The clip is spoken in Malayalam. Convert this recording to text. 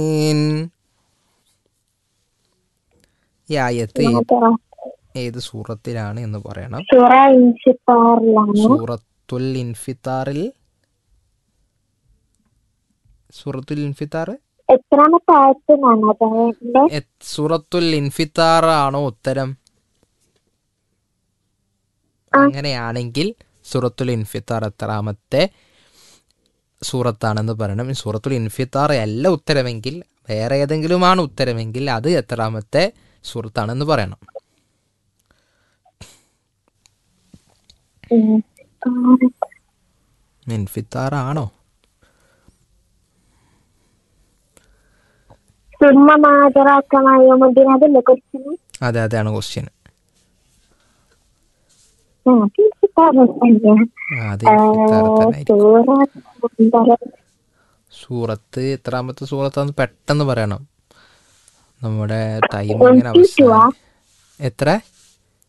ഈ ആയത്ത് ഏത് സൂറ ഏത് സൂറത്തിലാണ് എന്ന് പറയണം സൂറ ഇൻഷിത്താറിലാണ് സൂറത്തുൽ ഇൻഫിത്താറിൽ സൂറത്തുൽ ഇൻഫിത്താർ എത്രാമത്തെ ആയത്തിനാണ് അതിന്റെ എ- സൂറത്തുൽ ഇൻഫിത്താർ ആണോ ഉത്തരം അങ്ങനെയാണെങ്കിൽ സൂറത്തുൽ ഇൻഫിത്താർ എത്രാമത്തെ സൂറത്താണെന്ന് പറയണം ഈ സൂറത്തുൽ ഇൻഫിത്താർ അല്ല ഉത്തരമെങ്കിൽ വേറെ ഏതെങ്കിലുമാണ് ഉത്തരമെങ്കിൽ അത് എത്രാമത്തെ സൂറത്താണെന്ന് പറയണം ഇൻഷിത്താറ്. ഇൻഫിത്താർ ആണോ സുമ്മ മാതറാക്കമായോമുദ്ദീൻ അതല്ലേ ക്വസ്റ്റ്യൻ അതെ അതാണ് ക്വസ്റ്റ്യൻ ഇൻഷിത്താറ് തന്നെയാണ് അത് ഇൻഫിത്താർ തന്നെ ആയിരിക്കും. സൂറ എന്താണ്? സൂറത്ത് എത്രാമത്തെ സൂറത്താന്ന് പെട്ടെന്ന് പറയണം നമ്മുടെ ടൈം ഇങ്ങനെ Twenty two ആ? അവസാനം എത്ര